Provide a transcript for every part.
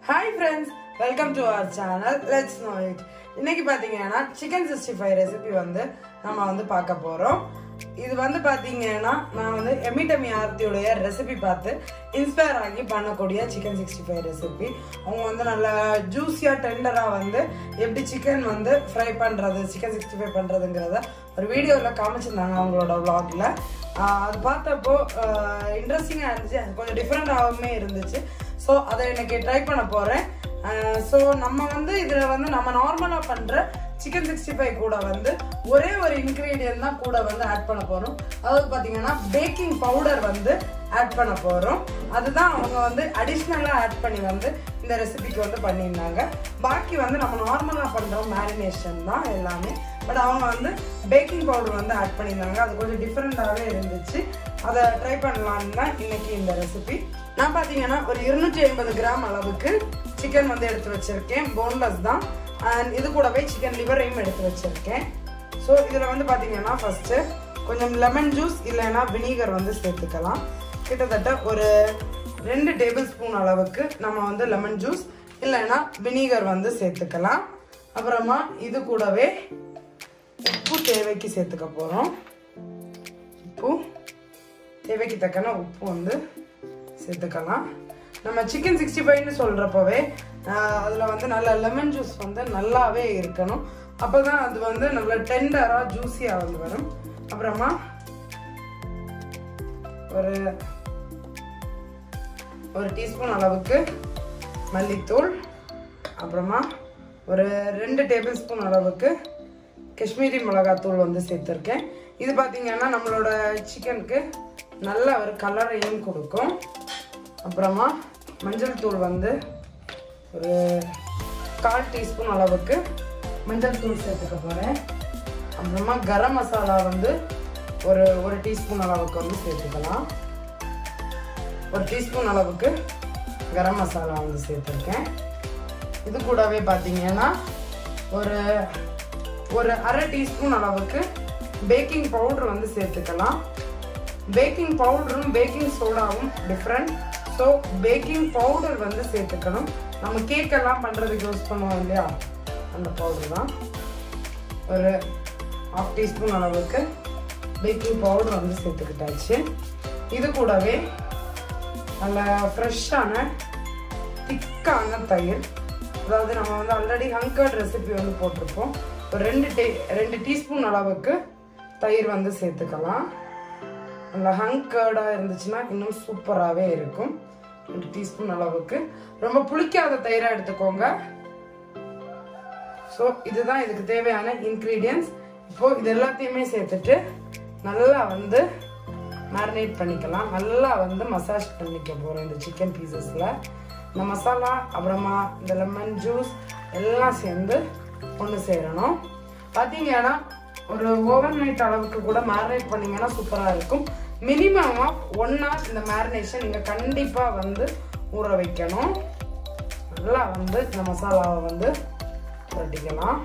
hi friends welcome to our channel let's know it இன்னைக்கு பார்த்தீங்கன்னா chicken sixty five recipe வந்து நம்ம வந்து பார்க்க போகிறோம் இது வந்து பார்த்தீங்கன்னா நான் வந்து எமிடமி ஆர்த்தியுடைய ரெசிபி பார்த்து இன்ஸ்பயர் ஆகி பண்ணக்கூடிய சிக்கன் சிக்ஸ்டி ஃபைவ் ரெசிபி அவங்க வந்து நல்லா ஜூஸியாக டெண்டராக வந்து எப்படி சிக்கன் வந்து ஃப்ரை பண்ணுறது சிக்கன் சிக்ஸ்டி ஃபைவ் பண்ணுறதுங்கிறத ஒரு வீடியோவில் காமிச்சிருந்தாங்க அவங்களோட vlogல ஆஹ் அது பார்த்தப்போ இன்ட்ரெஸ்டிங்காக இருந்துச்சு அது கொஞ்சம் டிஃப்ரெண்டாகவுமே இருந்துச்சு ஸோ அதை இன்னைக்கு ட்ரை பண்ண போகிறேன் ஸோ நம்ம வந்து இதில் வந்து நம்ம நார்மலாக பண்ணுற சிக்கன் சிக்ஸ்டி ஃபைவ் கூட வந்து ஒரே ஒரு இன்க்ரீடியன்ட் தான் கூட வந்து ஆட் பண்ண போகிறோம் அதாவது பார்த்தீங்கன்னா பேக்கிங் பவுடர் வந்து ஆட் பண்ண போகிறோம் அதுதான் அவங்க வந்து அடிஷ்னலாக ஆட் பண்ணி வந்து இந்த ரெசிபிக்கு வந்து பண்ணியிருந்தாங்க பாக்கி வந்து நம்ம நார்மலாக பண்ணுற மேரினேஷன் தான் எல்லாமே பட் அவங்க வந்து பேக்கிங் பவுடர் வந்து ஆட் பண்ணியிருந்தாங்க அது கொஞ்சம் டிஃப்ரெண்ட்டாகவே இருந்துச்சு அதை ட்ரை பண்ணலான்னு தான் இன்னைக்கு இந்த ரெசிபி நான் பார்த்தீங்கன்னா ஒரு இருநூற்றி ஐம்பது கிராம் அளவுக்கு சிக்கன் வந்து எடுத்து வச்சிருக்கேன் போன்லெஸ் தான் அண்ட் இது கூடவே சிக்கன் லிவரையும் எடுத்து வச்சிருக்கேன் ஸோ இதில் வந்து பார்த்தீங்கன்னா ஃபஸ்ட்டு கொஞ்சம் லெமன் ஜூஸ் இல்லைன்னா வினிகர் வந்து சேர்த்துக்கலாம் கிட்டத்தட்ட ஒரு ரெண்டு டேபிள் ஸ்பூன் அளவுக்கு நம்ம வந்து லெமன் ஜூஸ் இல்லைன்னா வினிகர் வந்து சேர்த்துக்கலாம் அப்புறமா இது கூடவே உப்பு தேவைக்கு சேர்த்துக்க போகிறோம் உப்பு தேவைக்கு தக்கன உப்பு வந்து சேர்த்துக்கலாம் நம்ம சிக்கன் சிக்ஸ்டி ஃபைவ்னு சொல்கிறப்பவே அதில் வந்து நல்ல லெமன் ஜூஸ் வந்து நல்லாவே இருக்கணும் அப்போ தான் அது வந்து நல்ல டெண்டராக ஜூஸியாக வந்து வரும் அப்புறமா ஒரு ஒரு டீஸ்பூன் அளவுக்கு மல்லித்தூள் அப்புறமா ஒரு ரெண்டு டேபிள் ஸ்பூன் அளவுக்கு காஷ்மீரி மிளகாத்தூள் வந்து சேர்த்துருக்கேன் இது பார்த்தீங்கன்னா நம்மளோட சிக்கனுக்கு நல்ல ஒரு கலரையும் கொடுக்கும் அப்புறமா மஞ்சள் தூள் வந்து ஒரு கால் டீஸ்பூன் அளவுக்கு மஞ்சள் தூள் சேர்த்துக்க போகிறேன் அப்புறமா கரம் மசாலா வந்து ஒரு ஒரு டீஸ்பூன் அளவுக்கு வந்து சேர்த்துக்கலாம் ஒரு டீஸ்பூன் அளவுக்கு கரம் மசாலா வந்து சேர்த்துருக்கேன் இது கூடவே பார்த்தீங்கன்னா ஒரு ஒரு அரை டீஸ்பூன் அளவுக்கு பேக்கிங் பவுடர் வந்து சேர்த்துக்கலாம் பேக்கிங் பவுடரும் பேக்கிங் சோடாவும் டிஃப்ரெண்ட் ஸோ பேக்கிங் பவுடர் வந்து சேர்த்துக்கணும் நம்ம கேக்கெல்லாம் பண்ணுறதுக்கு யூஸ் பண்ணுவோம் இல்லையா அந்த பவுடர் தான் ஒரு ஹாஃப் டீஸ்பூன் அளவுக்கு பேக்கிங் பவுடர் வந்து சேர்த்துக்கிட்டாச்சு இது கூடவே நல்ல ஃப்ரெஷ்ஷான திக்கான தயிர் அதாவது நம்ம வந்து ஆல்ரெடி ஹங்கர்ட் ரெசிபி வந்து போட்டிருப்போம் ஒரு ரெண்டு டீ ரெண்டு டீஸ்பூன் அளவுக்கு தயிர் வந்து சேர்த்துக்கலாம் நல்லா ஹங்கர்டாக இருந்துச்சுன்னா இன்னும் சூப்பராகவே இருக்கும் ரெண்டு டீஸ்பூன் அளவுக்கு ரொம்ப புளிக்காத தயிராக எடுத்துக்கோங்க ஸோ இதுதான் இதுக்கு தேவையான இன்க்ரீடியன்ஸ் இப்போ இது எல்லாத்தையுமே சேர்த்துட்டு நல்லா வந்து மேரினேட் பண்ணிக்கலாம் நல்லா வந்து மசாஜ் பண்ணிக்க போகிறோம் இந்த சிக்கன் பீசஸில் இந்த மசாலா அப்புறமா இந்த லெமன் ஜூஸ் எல்லாம் சேர்ந்து ஒன்று சேரணும் பார்த்தீங்கன்னா ஒரு ஓவன் நைட் அளவுக்கு கூட மேரினேட் பண்ணிங்கன்னா சூப்பராக இருக்கும் மினிமம் ஆஃப் ஒன் ஹவர் இந்த மேரினேஷன் நீங்கள் கண்டிப்பாக வந்து ஊற வைக்கணும் நல்லா வந்து இந்த மசாலாவை வந்து புரட்டிக்கலாம்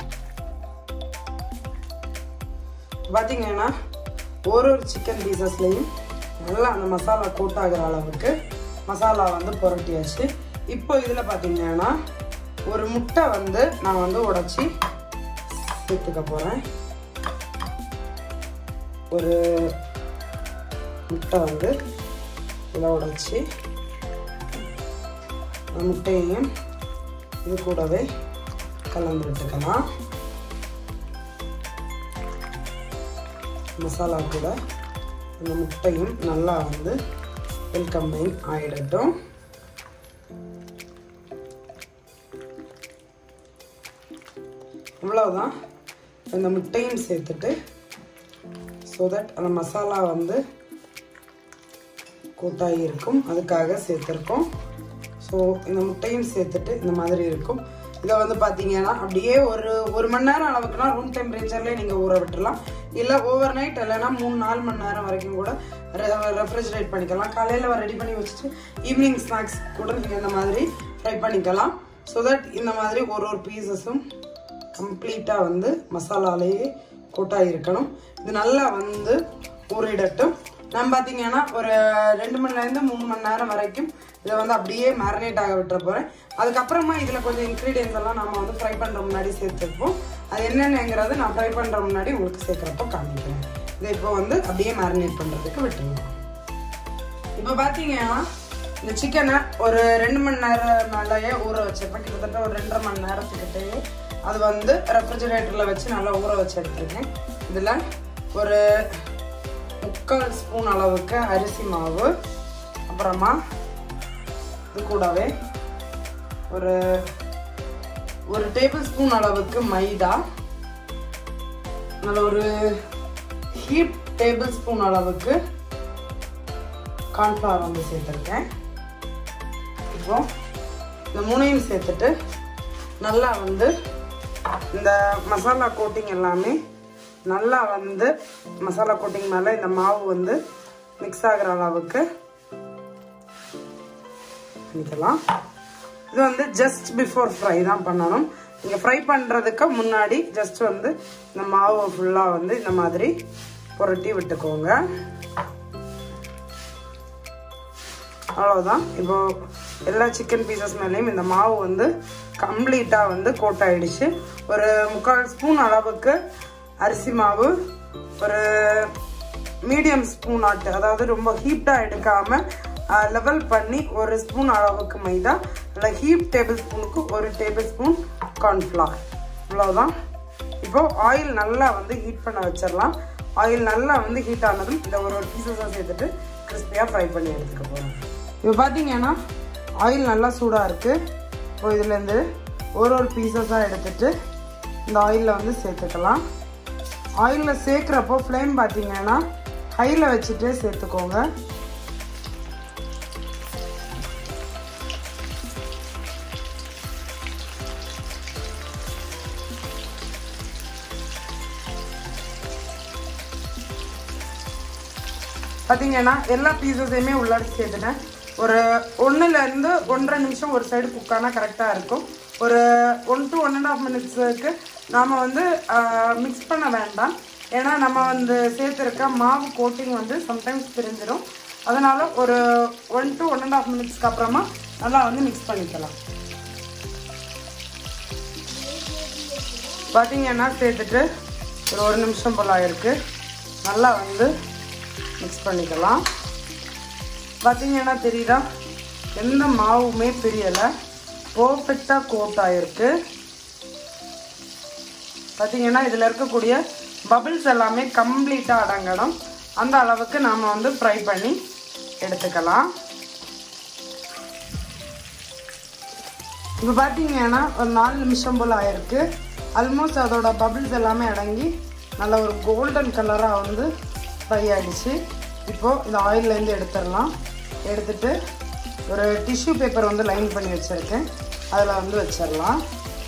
பார்த்தீங்கன்னா ஒரு ஒரு சிக்கன் பீசஸ்லையும் நல்லா அந்த மசாலா கோட் ஆகிற அளவுக்கு மசாலா வந்து புரட்டியாச்சு இப்போ இதில் பார்த்தீங்கன்னா ஒரு முட்டை வந்து நான் வந்து உடச்சி சேர்த்துக்க போகிறேன் ஒரு முட்டை வந்து இதில் உடச்சி முட்டையையும் இது கூடவே கலந்து விட்டுக்கலாம் மசாலா கூட இந்த முட்டையும் நல்லா வந்து வெல்கம்மிங் ஆகிடட்டும் இவ்வளோதான் இந்த முட்டையும் சேர்த்துட்டு ஸோ தட் அந்த மசாலா வந்து கூட்டாகி இருக்கும் அதுக்காக சேர்த்துருக்கோம் ஸோ இந்த முட்டையும் சேர்த்துட்டு இந்த மாதிரி இருக்கும் இதை வந்து பார்த்தீங்கன்னா அப்படியே ஒரு ஒரு மணி நேரம் அளவுக்குனா ரூம் டெம்பரேச்சர்லேயே நீங்கள் ஊற விட்டுலாம் இல்லை ஓவர் நைட் இல்லைன்னா மூணு நாலு மணி நேரம் வரைக்கும் கூட ரெஃப்ரிஜரேட் பண்ணிக்கலாம் காலையில் ரெடி பண்ணி வச்சுட்டு ஈவினிங் ஸ்நாக்ஸ் கூட நீங்கள் இந்த மாதிரி ஃப்ரை பண்ணிக்கலாம் ஸோ தட் இந்த மாதிரி ஒரு ஒரு பீசஸும் கம்ப்ளீட்டாக வந்து மசாலாலேயே கோட்டாக இருக்கணும் இது நல்லா வந்து ஊறிடட்டும் நம்ம பார்த்தீங்கன்னா ஒரு ரெண்டு மணி நேரம் மூணு மணி நேரம் வரைக்கும் இதை வந்து அப்படியே மேரினேட் ஆக விட்டுற போகிறேன் அதுக்கப்புறமா இதில் கொஞ்சம் இன்க்ரீடியன்ஸ் எல்லாம் நம்ம வந்து ஃப்ரை பண்ணுற முன்னாடி சேர்த்துருப்போம் அது என்னென்னங்கிறது நான் ஃப்ரை பண்ணுற முன்னாடி உங்களுக்கு சேர்க்குறப்போ காமிக்கிறேன் இதை இப்போ வந்து அப்படியே மேரினேட் பண்ணுறதுக்கு விட்டுருங்க இப்போ பார்த்தீங்கன்னா இந்த சிக்கனை ஒரு ரெண்டு மணி நேரம் மேலேயே ஊற வச்சிருப்பேன் கிட்டத்தட்ட ஒரு ரெண்டரை மணி நேரத்துக்கிட்டேயே அது வந்து ரெஃப்ரிஜரேட்டரில் வச்சு நல்லா ஊற வச்சு எடுத்துருக்கேன் இதில் ஒரு முக்கால் ஸ்பூன் அளவுக்கு அரிசி மாவு அப்புறமா இது கூடவே ஒரு ஒரு டேபிள் ஸ்பூன் அளவுக்கு மைதா நல்ல ஒரு ஹீட் டேபிள் ஸ்பூன் அளவுக்கு கார்ன்ஃப்ளவர் வந்து சேர்த்துருக்கேன் இப்போ இந்த மூணையும் சேர்த்துட்டு நல்லா வந்து இந்த மசாலா கோட்டிங் எல்லாமே நல்லா வந்து மசாலா கோட்டிங் மேலே இந்த மாவு வந்து மிக்ஸ் ஆகிற அளவுக்கு பண்ணிக்கலாம் இது வந்து ஜஸ்ட் பிஃபோர் ஃப்ரை தான் பண்ணணும் நீங்கள் ஃப்ரை பண்ணுறதுக்கு முன்னாடி ஜஸ்ட் வந்து இந்த மாவு ஃபுல்லாக வந்து இந்த மாதிரி புரட்டி விட்டுக்கோங்க அவ்வளோதான் இப்போ எல்லா சிக்கன் பீசஸ் மேலேயும் இந்த மாவு வந்து கம்ப்ளீட்டாக வந்து கோட் ஆயிடுச்சு ஒரு முக்கால் ஸ்பூன் அளவுக்கு அரிசி மாவு ஒரு மீடியம் ஸ்பூன் ஆட்டு அதாவது ரொம்ப ஹீட்டாக எடுக்காமல் லெவல் பண்ணி ஒரு ஸ்பூன் அளவுக்கு மைதா இல்லை ஹீட் டேபிள் ஸ்பூனுக்கு ஒரு டேபிள் ஸ்பூன் கார்ன்ஃப்ளவர் இவ்வளோதான் இப்போ ஆயில் நல்லா வந்து ஹீட் பண்ண வச்சிடலாம் ஆயில் நல்லா வந்து ஹீட் ஆனதும் இந்த ஒரு ஒரு பீசஸாக சேர்த்துட்டு கிறிஸ்பியாக ஃப்ரை பண்ணி எடுத்துக்க போகிறோம் இப்போ பார்த்தீங்கன்னா ஆயில் நல்லா சூடாக இருக்குது இப்போ இதுலேருந்து ஒரு ஒரு பீசஸாக எடுத்துட்டு இந்த ஆயிலில் வந்து சேர்த்துக்கலாம் ஆயிலில் சேர்க்குறப்போ ஃப்ளேம் பார்த்தீங்கன்னா ஹையில் வச்சுட்டு சேர்த்துக்கோங்க பார்த்தீங்கன்னா எல்லா பீசஸையுமே உள்ளாடி சேர்த்துட்டேன் ஒரு ஒன்றுலேருந்து ஒன்றரை நிமிஷம் ஒரு சைடு குக் ஆனால் கரெக்டாக இருக்கும் ஒரு one to one and half மினிட்ஸுக்கு நாம் வந்து மிக்ஸ் பண்ண வேண்டாம் ஏன்னா நம்ம வந்து சேர்த்துருக்க மாவு கோட்டிங் வந்து சம்டைம்ஸ் பிரிஞ்சிடும் அதனால் ஒரு one to one and half மினிட்ஸ்க்கு அப்புறமா நல்லா வந்து மிக்ஸ் பண்ணிக்கலாம் பார்த்தீங்கன்னா சேர்த்துட்டு ஒரு ஒரு நிமிஷம் போல் ஆயிருக்கு நல்லா வந்து மிக்ஸ் பண்ணிக்கலாம் பார்த்தீங்கன்னா தெரியுதா எந்த மாவுமே பிரியலை பர்ஃபெக்டாக கோட் ஆகிருக்கு பார்த்தீங்கன்னா இதில் இருக்கக்கூடிய பபிள்ஸ் எல்லாமே கம்ப்ளீட்டாக அடங்கணும் அந்த அளவுக்கு நாம் வந்து ஃப்ரை பண்ணி எடுத்துக்கலாம் இப்போ பார்த்தீங்கன்னா ஒரு நாலு நிமிஷம் போல் ஆயிருக்கு ஆல்மோஸ்ட் அதோட பபிள்ஸ் எல்லாமே அடங்கி நல்ல ஒரு கோல்டன் கலராக வந்து ஃப்ரை ஆகிடுச்சு இப்போது இந்த ஆயிலேருந்து எடுத்துடலாம் எடுத்துட்டு ஒரு டிஷ்யூ பேப்பர் வந்து லைன் பண்ணி வச்சுருக்கேன் அதில் வந்து வச்சிடலாம்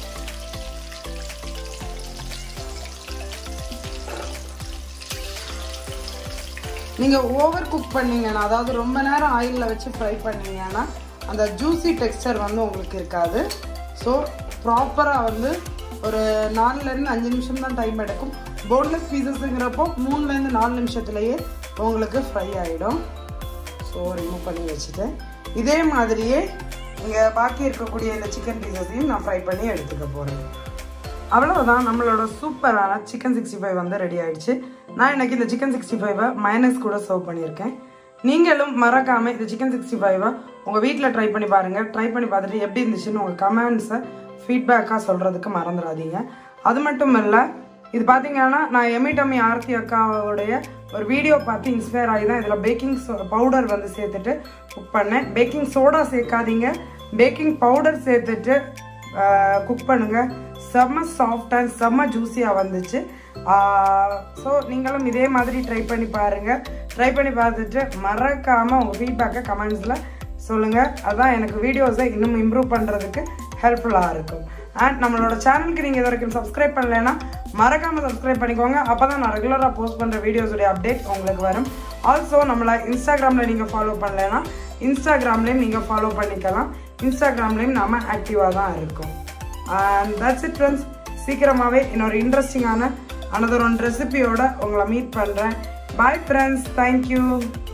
நீங்கள் ஓவர் குக் பண்ணீங்கன்னா அதாவது ரொம்ப நேரம் ஆயிலில் வச்சு ஃப்ரை பண்ணீங்கன்னா அந்த ஜூஸி டெக்ஸ்டர் வந்து உங்களுக்கு இருக்காது ஸோ ப்ராப்பராக வந்து ஒரு நாலுலேருந்து அஞ்சு நிமிஷம் தான் டைம் எடுக்கும் போன்லெஸ் பீசஸுங்கிறப்போ மூணுலேருந்து நாலு நிமிஷத்துலேயே உங்களுக்கு ஃப்ரை ஆகிடும் ஸோ ரிமூவ் பண்ணி வச்சுட்டேன் இதே மாதிரியே இங்கே பாக்கி இருக்கக்கூடிய இந்த சிக்கன் பீசஸையும் நான் ஃப்ரை பண்ணி எடுத்துக்க போகிறேன் அவ்வளோதான் நம்மளோட சூப்பரான சிக்கன் சிக்ஸ்டி ஃபைவ் வந்து ரெடி ஆயிடுச்சு நான் இன்னைக்கு இந்த சிக்கன் சிக்ஸ்டி ஃபைவை மைனஸ் கூட சர்வ் பண்ணியிருக்கேன் நீங்களும் மறக்காமல் இந்த சிக்கன் சிக்ஸ்டி ஃபைவை உங்கள் வீட்டில் ட்ரை பண்ணி பாருங்கள் ட்ரை பண்ணி பார்த்துட்டு எப்படி இருந்துச்சுன்னு உங்கள் கமெண்ட்ஸை ஃபீட்பேக்காக சொல்கிறதுக்கு மறந்துடாதீங்க அது மட்டும் இல்லை இது பார்த்தீங்கன்னா நான் எமிடமி ஆர்த்தி அக்காவுடைய ஒரு வீடியோ பார்த்து இன்ஸ்பயர் ஆகி தான் இதில் பேக்கிங் பவுடர் வந்து சேர்த்துட்டு குக் பண்ணேன் பேக்கிங் சோடா சேர்க்காதீங்க பேக்கிங் பவுடர் சேர்த்துட்டு குக் பண்ணுங்கள் செம்ம சாஃப்ட் அண்ட் செம்ம ஜூஸியாக வந்துச்சு ஸோ நீங்களும் இதே மாதிரி ட்ரை பண்ணி பாருங்கள் ட்ரை பண்ணி பார்த்துட்டு மறக்காமல் உங்கள் ஃபீட்பேக்கை கமெண்ட்ஸில் சொல்லுங்கள் அதான் எனக்கு வீடியோஸை இன்னும் இம்ப்ரூவ் பண்ணுறதுக்கு ஹெல்ப்ஃபுல்லாக இருக்கும் அண்ட் நம்மளோட சேனலுக்கு நீங்கள் இது வரைக்கும் சப்ஸ்கிரைப் பண்ணலைன்னா மறக்காமல் சப்ஸ்கிரைப் பண்ணிக்கோங்க அப்போ தான் நான் ரெகுலராக போஸ்ட் பண்ணுற வீடியோஸுடைய அப்டேட் உங்களுக்கு வரும் ஆல்சோ நம்மளை இன்ஸ்டாகிராமில் நீங்கள் ஃபாலோ பண்ணலைன்னா இன்ஸ்டாகிராம்லேயும் நீங்கள் ஃபாலோ பண்ணிக்கலாம் இன்ஸ்டாகிராம்லேயும் நாம் ஆக்டிவாக தான் இருக்கும் அண்ட் தட்ஸ் இட் ஃப்ரெண்ட்ஸ் சீக்கிரமாகவே இன்னொரு இன்ட்ரெஸ்டிங்கான அனதர் ஒன் ரெசிபியோட உங்களை மீட் பண்ணுறேன் பாய் ஃப்ரெண்ட்ஸ் தேங்க்யூ